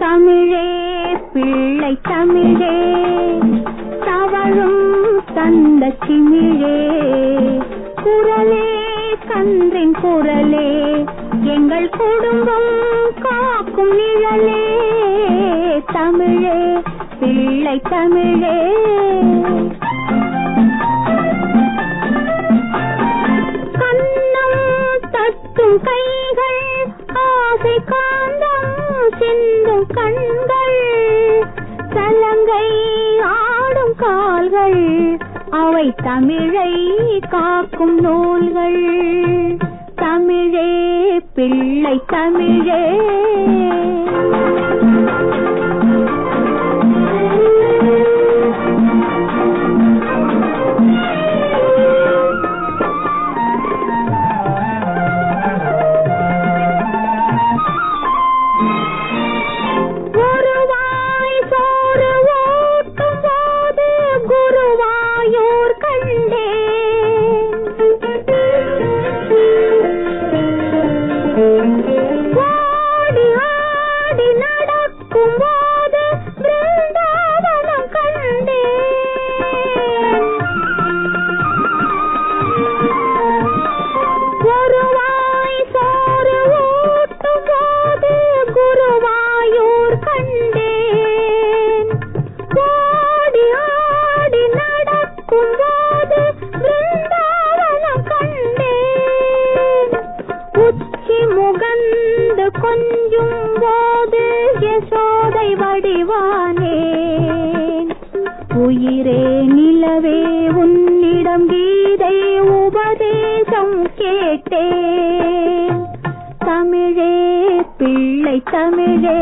தமிழே பிள்ளை தமிழே தவழும் தந்த சிமிழே குரலே கன்றின் குரலே எங்கள் குடும்பம் காக்கும் நிழலே தமிழே பிள்ளை தமிழே கண்ணம் தட்டும் கைகள் ஆசை காந்தம் சிந்தும் கண்கள் சலங்கை ஆடும் கால்கள் அவை தமிழை காக்கும் நூல்கள் தமிழே பிள்ளை தமிழே குருவாய் சோறு ஊட்டும் போது குருவாயூர் கண்டேன் ஓடி ஆடி நடக்கும் போது பிருந்தாவனம் கண்டேன் குருவாய் சோறு ஊட்டும் போது குருவாயூர் கண்டேன் ஓடி ஆடி நடக்கும் போது பிருந்தாவனம் கண்டேன் உச்சி முகந்து கொஞ்சும் போது யசோதை வடிவானேன் உயிரே நிலவே உன்னிடம் கீதை உபதேசம் கேட்டேன் தமிழே பிள்ளை தமிழே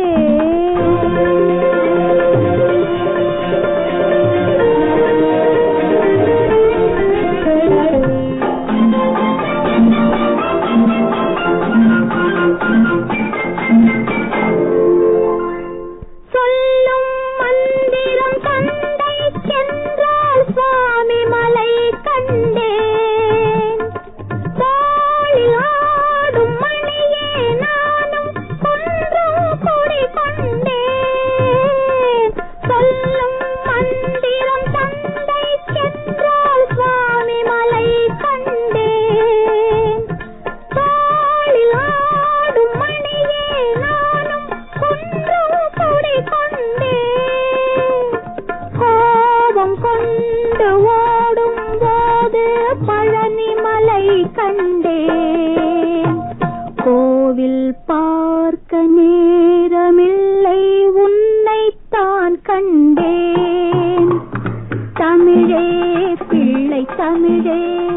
சொல்லும் மந்திரம் தந்தை சென்றால் சுவாமி மலை கண்டேன் தாளி ஆடும் மணியே நானும் குன்றம் குடி கொண்டேன் சொல்லும் மந்திரம் தந்தை சென்றால் சுவாமி மலை கண்டேன் தாளில் ஆடும் மணியே நானும் குன்றம் குடி கொண்டேன் கோபம் கொண்டு ஓடும் போது பழனிமலை கண்டேன் கோவில் பார்க்க நேரமில்லை உன்னைத்தான் கண்டேன் தமிழே பிள்ளை தமிழே